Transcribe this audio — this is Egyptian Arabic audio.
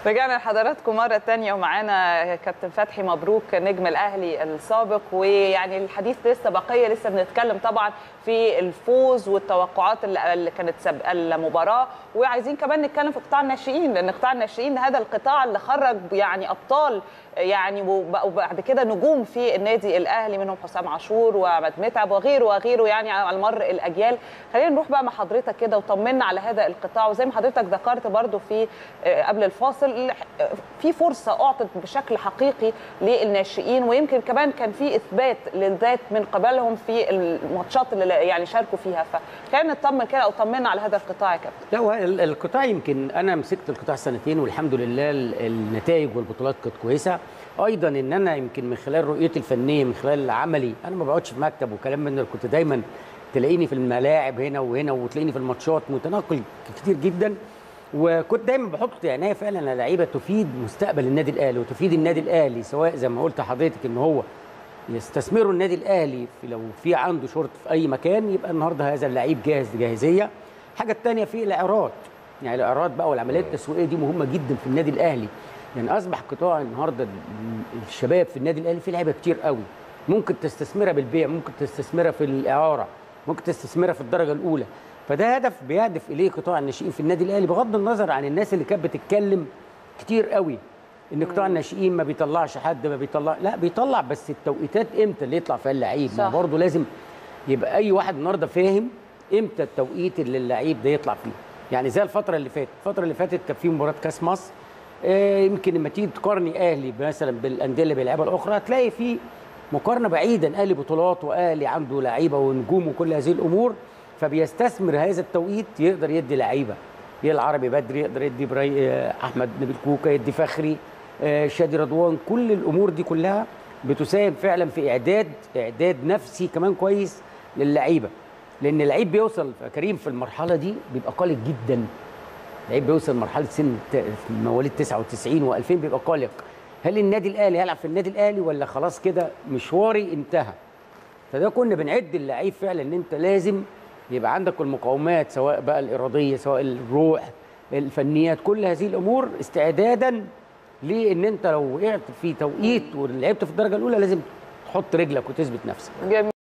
رجعنا لحضراتكم مرة تانية ومعانا كابتن فتحي مبروك نجم الأهلي السابق ويعني الحديث لسه بقية لسه بنتكلم طبعا في الفوز والتوقعات اللي كانت سابقة المباراة وعايزين كمان نتكلم في قطاع الناشئين لأن قطاع الناشئين هذا القطاع اللي خرج يعني أبطال يعني وبعد كده نجوم في النادي الأهلي منهم حسام عاشور وعماد متعب وغيره وغيره يعني على مر الأجيال خلينا نروح بقى مع حضرتك كده وطمنا على هذا القطاع وزي ما حضرتك ذكرت برضو في قبل الفاصل في فرصه اعطت بشكل حقيقي للناشئين ويمكن كمان كان في اثبات للذات من قبلهم في الماتشات اللي يعني شاركوا فيها فخلينا نطمن كده او طمنا على هذا القطاع يا كابتن لا هو القطاع يمكن انا مسكت القطاع سنتين والحمد لله النتائج والبطولات كانت كويسه ايضا ان انا يمكن من خلال رؤيتي الفنيه من خلال عملي انا ما بقعدش في مكتب وكلام من كنت دايما تلاقيني في الملاعب هنا وهنا وتلاقيني في الماتشات متنقل كتير جدا وكنت دايما بحط عنايه فعلا على لعيبه تفيد مستقبل النادي الاهلي وتفيد النادي الاهلي سواء زي ما قلت لحضرتك ان هو يستثمروا النادي الاهلي في لو في عنده شرط في اي مكان يبقى النهارده هذا اللعيب جاهز جاهزيه الحاجه الثانيه في الاعراض يعني الاعراض بقى والعمليات التسويقيه دي مهمه جدا في النادي الاهلي يعني اصبح قطاع النهارده الشباب في النادي الاهلي في لعيبه كتير قوي ممكن تستثمرها بالبيع ممكن تستثمرها في الاعاره ممكن تستثمرها في الدرجه الاولى فده هدف بيهدف اليه قطاع الناشئين في النادي الاهلي بغض النظر عن الناس اللي كانت بتتكلم كتير قوي ان قطاع الناشئين ما بيطلعش حد ما بيطلع لا بيطلع بس التوقيتات امتى اللي يطلع فيها اللعيب ما برضه لازم يبقى اي واحد النهارده فاهم امتى التوقيت اللي اللعيب ده يطلع فيه يعني زي الفتره اللي فاتت الفتره اللي فاتت كان في مباراه كاس مصر آه يمكن لما تيجي تقارني اهلي مثلا بالانديه اللي بيلعبها الاخرى هتلاقي في مقارنه بعيدا اهلي بطولات واهلي عنده لعيبه ونجوم وكل هذه الامور فبيستثمر هذا التوقيت يقدر يدي لعيبه العربي بدري يقدر يدي براي احمد نبيل كوكا يدي فخري شادي رضوان كل الامور دي كلها بتساهم فعلا في اعداد اعداد نفسي كمان كويس للعيبه لان اللعيب بيوصل كريم في المرحله دي بيبقى قلق جدا اللعيب بيوصل مرحله سن مواليد 99 و2000 بيبقى قلق هل النادي الاهلي هيلعب في النادي الاهلي ولا خلاص كده مشواري انتهى فده كنا بنعد اللعيب فعلا ان انت لازم يبقى عندك المقاومات سواء بقى الإرادية سواء الروح الفنيات كل هذه الأمور استعدادا لأن أنت لو وقعت في توقيت ولعبت في الدرجة الأولى لازم تحط رجلك وتثبت نفسك جميل